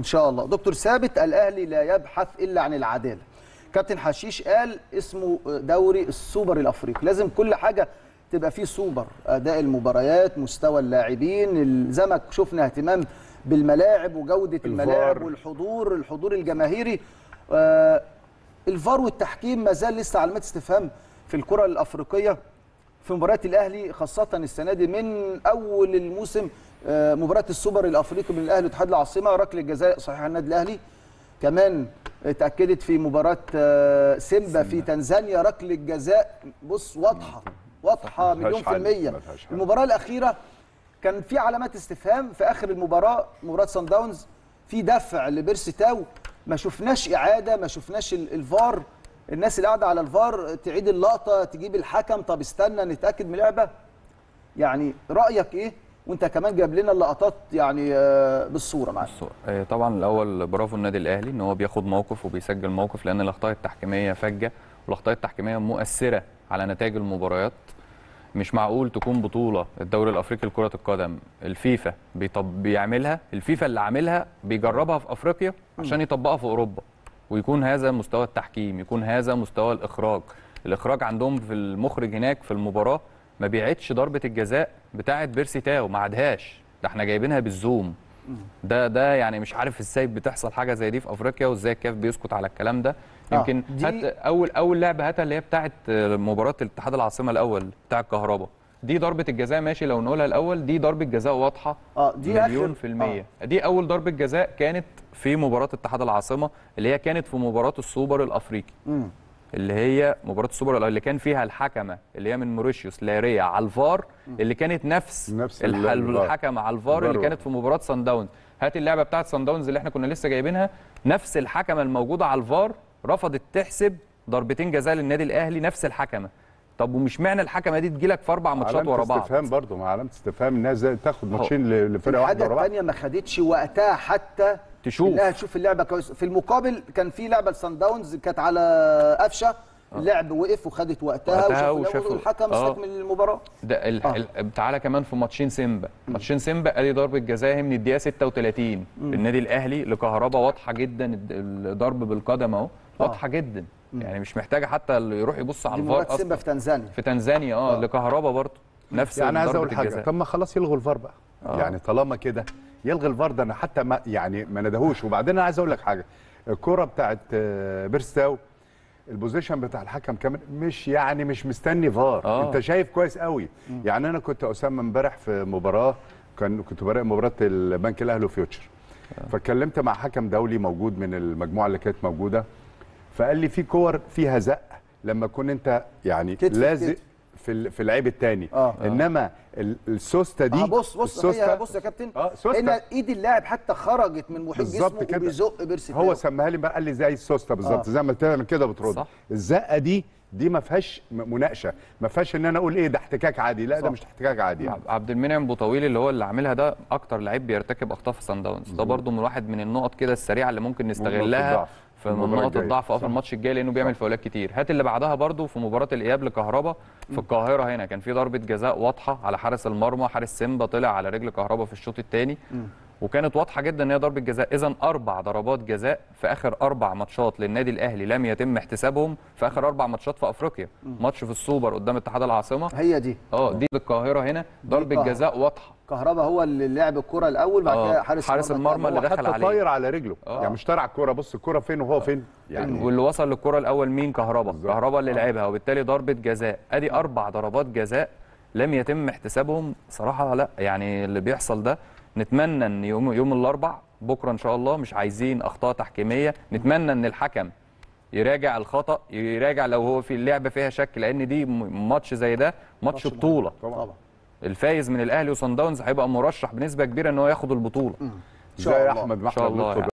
ان شاء الله دكتور ثابت الاهلي لا يبحث الا عن العداله كابتن حشيش قال اسمه دوري السوبر الافريقي لازم كل حاجه تبقى فيه سوبر اداء المباريات مستوى اللاعبين ال- زي ما شفنا اهتمام بالملاعب وجوده الملاعب الفار. والحضور الحضور الجماهيري آه، الفار والتحكيم ما زال لسه علامات استفهام في الكره الافريقيه في مباريات الاهلي خاصه السنه دي من اول الموسم آه، مباراه السوبر الافريقي بين الاهلي واتحاد العاصمه ركله جزاء صحيح على النادي الاهلي كمان اتاكدت في مباراه آه، سيمبا في تنزانيا ركله جزاء بص واضحه واضحه ما فيهاش مليون في حل، الميه ما فيهاش حل. المباراه الاخيره كان في علامات استفهام في اخر المباراه مباراه سان داونز في دفع لبيرسي تاو ما شفناش اعاده ما شفناش ال- الفار الناس اللي قاعده على الفار تعيد اللقطه تجيب الحكم طب استنى نتاكد من اللعبه يعني رايك ايه وانت كمان جايب لنا اللقطات يعني آه، بالصوره معاك بص، آه، طبعا الاول برافو النادي الاهلي ان هو بياخد موقف وبيسجل موقف لان الاخطاء التحكيميه فجه والاخطاء التحكيميه مؤثره على نتائج المباريات مش معقول تكون بطوله الدوري الافريقي لكره القدم الفيفا بيطب بيعملها الفيفا اللي عاملها بيجربها في افريقيا عشان يطبقها في اوروبا ويكون هذا مستوى التحكيم يكون هذا مستوى الاخراج الاخراج عندهم في المخرج هناك في المباراه ما بيعيدش ضربه الجزاء بتاعه بيرسي تاو ما عادهاش ده احنا جايبينها بالزوم ده ده يعني مش عارف ازاي بتحصل حاجه زي دي في افريقيا وازاي الكاف بيسكت على الكلام ده آه، يمكن دي- هات اول اول لعبه هاتها اللي هي بتاعه آه، مباراه الاتحاد العاصمه الاول بتاع الكهرباء دي ضربه الجزاء ماشي لو نقولها الاول دي ضربه جزاء واضحه اه دي مليون آخر- في المية دي أول ضربة جزاء كانت في مباراة اتحاد العاصمة اللي هي كانت في مباراة السوبر الأفريقي مم. اللي هي مباراة السوبر اللي كان فيها الحكمة اللي هي من موريشيوس لاريا على الفار اللي كانت نفس, نفس الح- الفار. الحكمة على الفار اللي الفار. كانت في مباراة سان داونز هات اللعبة بتاعت سان داونز اللي احنا كنا لسه جايبينها نفس الحكمة الموجودة على الفار رفضت تحسب ضربتين جزاء للنادي الأهلي نفس الحكمة طب ومش معنى الحكمة دي تجيلك في أربع ماتشات علامة ورا بعض استفهام برضه مع علامه استفهام الناس زي تاخد ماتشين ل- لفرقه واحده الحاجه ورا بعض الثانيه ما خدتش وقتها حتى تشوف. انها تشوف اللعبه كويس في المقابل كان في لعبه لسان داونز كانت على قفشه اللعب وقف وخدت وقتها, وقتها وشاف وشافوا- الحكم آه. استكمل المباراه ده ال... آه. ال... تعالى كمان في ماتشين سيمبا ماتشين سيمبا ادي ضربه جزاء من الدقيقه 36 النادي الاهلي لكهربا واضحه جدا الد- الضرب بالقدم اهو واضحه جدا يعني مش محتاجه حتى اللي يروح يبص على دي الفار مباراه سيمبا اصلا في تنزانيا في تنزانيا اه, لكهربا برضه نفس يعني عايز ضربة اقول حاجه الجزاء. طب ما خلاص يلغوا الفار بقى آه. يعني طالما كده يلغي الفار ده انا حتى ما يعني ما ندهوش وبعدين انا عايز اقول لك حاجه الكره بتاعت آه، بيرستاو البوزيشن بتاع الحكم كمان مش يعني مش مستني فار آه. انت شايف كويس قوي يعني انا كنت اسامه امبارح في مباراه كان كنت براقب مباراه البنك الاهلي وفيوتشر فاتكلمت مع حكم دولي موجود من المجموعه اللي كانت موجوده فقال لي في كور فيها زق لما تكون انت يعني كتف لازق كتف. في ال- في اللعيب الثاني آه. انما ال- السوسته دي آه بص بص السوستة- هي بص يا كابتن اه سوسته هنا ايد اللاعب حتى خرجت من محيط بالظبط جسمه كده. وبيزق بيرسي هو تاو. سماها لي بقى قال لي زي السوسته بالظبط آه. زي ما بتعمل كده بترد صح. الزقه دي دي ما فيهاش م- مناقشه ما فيهاش ان انا اقول ايه ده احتكاك عادي لا ده صح. مش احتكاك عادي يعني. عب- عبد المنعم بوطويل اللي هو اللي عاملها ده اكتر لعيب بيرتكب اخطاء في سان داونز ده برضه من واحد من النقط كده السريعه اللي ممكن نستغلها الضعف. في المباراة نقط الجاية. الضعف اه في صح. الماتش الجاي لانه بيعمل فاولات كتير هات اللي بعدها برضه في مباراه الاياب لكهربا في القاهره هنا كان في ضربه جزاء واضحه على حارس المرمى حارس سيمبا طلع على رجل كهربا في الشوط الثاني وكانت واضحه جدا ان هي ضربه جزاء اذا اربع ضربات جزاء في اخر اربع ماتشات للنادي الاهلي لم يتم احتسابهم في اخر اربع ماتشات في افريقيا ماتش في السوبر قدام اتحاد العاصمه هي دي اه دي للقاهره هنا ضربه القاهرة. جزاء واضحه كهربا هو اللي لعب الكره الاول بعد آه، كده حارس حارس المرمى اللي هو دخل حتى عليه. طاير على رجله آه. يعني مش طالع على الكوره بص الكوره فين وهو فين يعني واللي وصل للكره الاول مين كهربا بالظبط. كهربا اللي لعبها وبالتالي ضربه جزاء ادي اربع ضربات جزاء لم يتم احتسابهم صراحه لا يعني اللي بيحصل ده نتمنى ان يوم يوم الاربع بكره ان شاء الله مش عايزين اخطاء تحكيميه نتمنى ان الحكم يراجع الخطا يراجع لو هو في اللعبه فيها شك لان دي م- ماتش زي ده ماتش ماتش بطوله طبعا الفايز من الاهلي وصن داونز هيبقى مرشح بنسبه كبيره ان هو ياخد البطوله شاء زي الله. احمد ما إن شاء احنا الله بنطلب